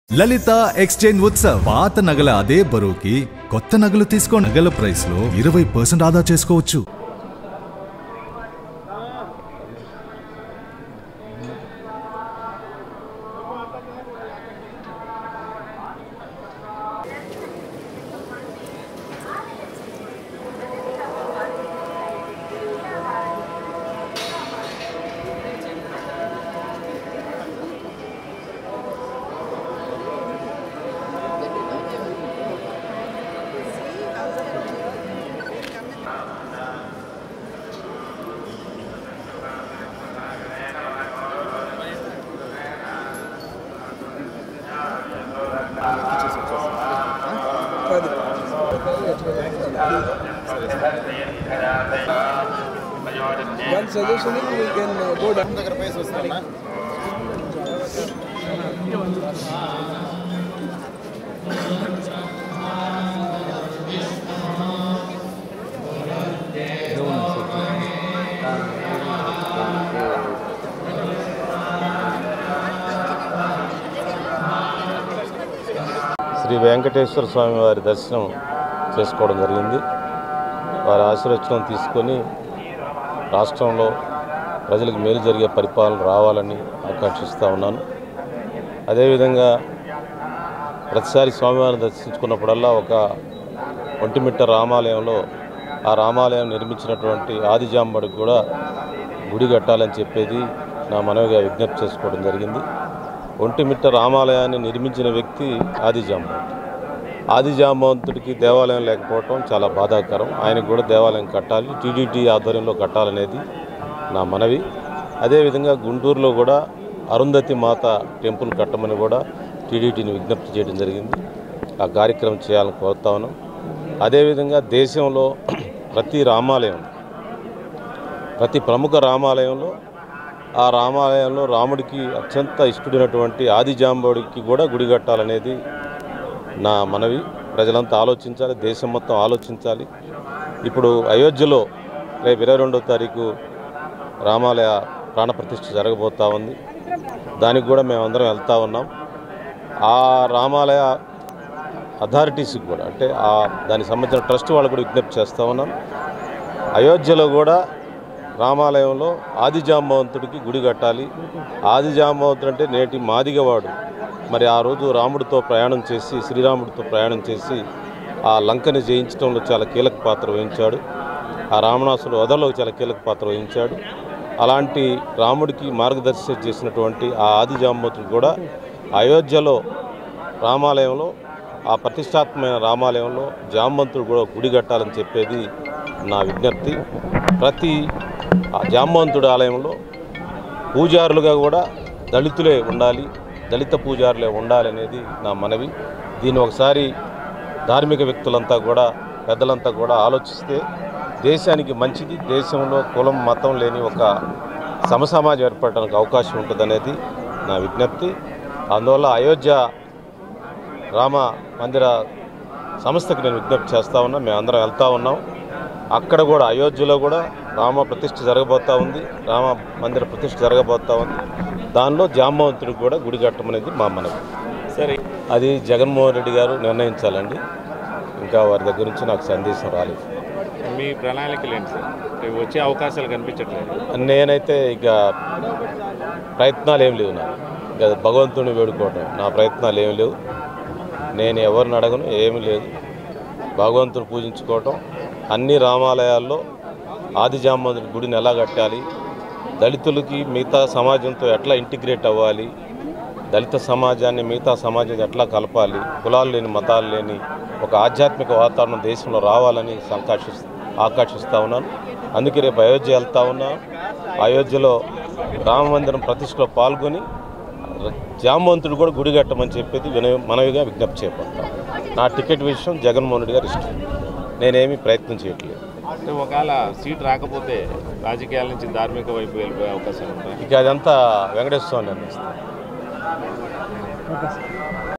లలిత exchange Utsav పాత నగల అదే బరువుకి కొత్త నగలు తీసుకో నగల ప్రైస్ లో ఇరవై పర్సెంట్ ఆదా చేసుకోవచ్చు One suggestion is we can uh, go down. Shri Venkateswara స్వామి వారి దర్శనం చేసుకోవడం జరిగింది వారి ఆశీర్వచనం తీసుకొని రాష్ట్రంలో ప్రజలకు మేలు జరిగే పరిపాలన రావాలని ఆకాంక్షిస్తూ ఉన్నాను అదేవిధంగా ప్రతిసారి స్వామివారిని దర్శించుకున్నప్పుడల్లా ఒక ఒంటిమిట్ట రామాలయంలో ఆ రామాలయం నిర్మించినటువంటి ఆదిజాంబడికి కూడా గుడి కట్టాలని చెప్పేది నా మనవిగా విజ్ఞప్తి చేసుకోవడం జరిగింది ఒంటిమిట్ట రామాలయాన్ని నిర్మించిన వ్యక్తి ఆదిజాంబవంతుడు ఆదిజాంబవంతుడికి దేవాలయం లేకపోవటం చాలా బాధాకరం ఆయనకు కూడా దేవాలయం కట్టాలి టీడీటీ ఆధ్వర్యంలో కట్టాలనేది నా మనవి అదేవిధంగా గుంటూరులో కూడా అరుంధతి మాత టెంపుల్ కట్టమని కూడా టీడీటీని విజ్ఞప్తి చేయడం జరిగింది ఆ కార్యక్రమం చేయాలని కోరుతా ఉన్నాం అదేవిధంగా దేశంలో ప్రతి రామాలయం ప్రతి ప్రముఖ రామాలయంలో ఆ రామాలయంలో రాముడికి అత్యంత ఇష్టడైనటువంటి ఆదిజాంబవుడికి కూడా గుడి కట్టాలనేది నా మనవి ప్రజలంతా ఆలోచించాలి దేశం మొత్తం ఆలోచించాలి ఇప్పుడు అయోధ్యలో రేపు ఇరవై రెండవ తారీఖు రామాలయ ప్రాణప్రతిష్ఠ జరగబోతా ఉంది దానికి కూడా మేమందరం వెళ్తా ఉన్నాం ఆ రామాలయ అథారిటీస్కి కూడా అంటే ఆ దానికి సంబంధించిన ట్రస్ట్ వాళ్ళు కూడా విజ్ఞప్తి చేస్తూ ఉన్నాం అయోధ్యలో కూడా రామాలయంలో ఆదిజాంబవంతుడికి గుడి కట్టాలి ఆదిజాంబవంతుడు అంటే నేటి మాదిగవాడు మరి ఆ రోజు రాముడితో ప్రయాణం చేసి శ్రీరాముడితో ప్రయాణం చేసి ఆ లంకని జయించడంలో చాలా కీలక పాత్ర వహించాడు ఆ రావణాసుడు వధలో చాలా కీలక పాత్ర వహించాడు అలాంటి రాముడికి మార్గదర్శనం చేసినటువంటి ఆ ఆదిజాంబవంతుడు కూడా అయోధ్యలో రామాలయంలో ఆ ప్రతిష్టాత్మకమైన రామాలయంలో జాంబంతుడు కూడా గుడి కట్టాలని చెప్పేది నా విజ్ఞప్తి ప్రతి ఆ జాంబవంతుడి ఆలయంలో పూజారులుగా కూడా దళితులే ఉండాలి దళిత పూజారులే ఉండాలనేది నా మనవి దీన్ని ఒకసారి ధార్మిక వ్యక్తులంతా కూడా పెద్దలంతా కూడా ఆలోచిస్తే దేశానికి మంచిది దేశంలో కులం మతం లేని ఒక సమసమాజం ఏర్పడడానికి అవకాశం ఉంటుందనేది నా విజ్ఞప్తి అందువల్ల అయోధ్య రామ మందిర సంస్థకి నేను విజ్ఞప్తి చేస్తూ ఉన్నా మేమందరం వెళ్తూ ఉన్నాం అక్కడ కూడా అయోధ్యలో కూడా రామ ప్రతిష్ఠ జరగబోతూ ఉంది రామ మందిర ప్రతిష్ఠ జరగబోతూ ఉంది దానిలో జాంబవంతుడికి కూడా గుడి కట్టమనేది మా మనవి సరే అది జగన్మోహన్ రెడ్డి గారు నిర్ణయించాలండి ఇంకా వారి దగ్గర నుంచి నాకు సందేశం రాలేదు మీ ప్రణాళికలు ఏంటి సార్ రేపు వచ్చే అవకాశాలు కనిపించట్లేదు నేనైతే ఇక ప్రయత్నాలు ఏం లేవు నాకు ఇక భగవంతుని వేడుకోవటం నా ప్రయత్నాలు ఏమి లేవు నేను ఎవరిని అడగను ఏమీ లేదు భగవంతుని పూజించుకోవటం అన్ని రామాలయాల్లో ఆదిజాంబంతుడి గుడిని ఎలా కట్టాలి దళితులకి మిగతా సమాజంతో ఎట్లా ఇంటిగ్రేట్ అవ్వాలి దళిత సమాజాన్ని మిగతా సమాజం ఎట్లా కలపాలి కులాలు లేని మతాలు లేని ఒక ఆధ్యాత్మిక వాతావరణం దేశంలో రావాలని సంకాక్షి ఆకాంక్షిస్తూ ఉన్నాను అందుకే రేపు అయోధ్య వెళ్తా ఉన్నాను అయోధ్యలో రామ మందిరం ప్రతిష్టలో పాల్గొని జాంబవంతుడు కూడా గుడి కట్టమని చెప్పేది వినయ మనవిగా విజ్ఞప్తి చేపడతాం నా టికెట్ విషయం జగన్మోహన్ రెడ్డి గారు ఇష్టం నేనేమీ ప్రయత్నం చేయట్లేదు అంటే ఒకవేళ సీట్ రాకపోతే రాజకీయాల నుంచి ధార్మిక వైపు వెళ్ళిపోయే అవకాశం ఉంటుంది ఇక అదంతా వెంకటేశ్వర స్వామి నిర్ణయిస్తారు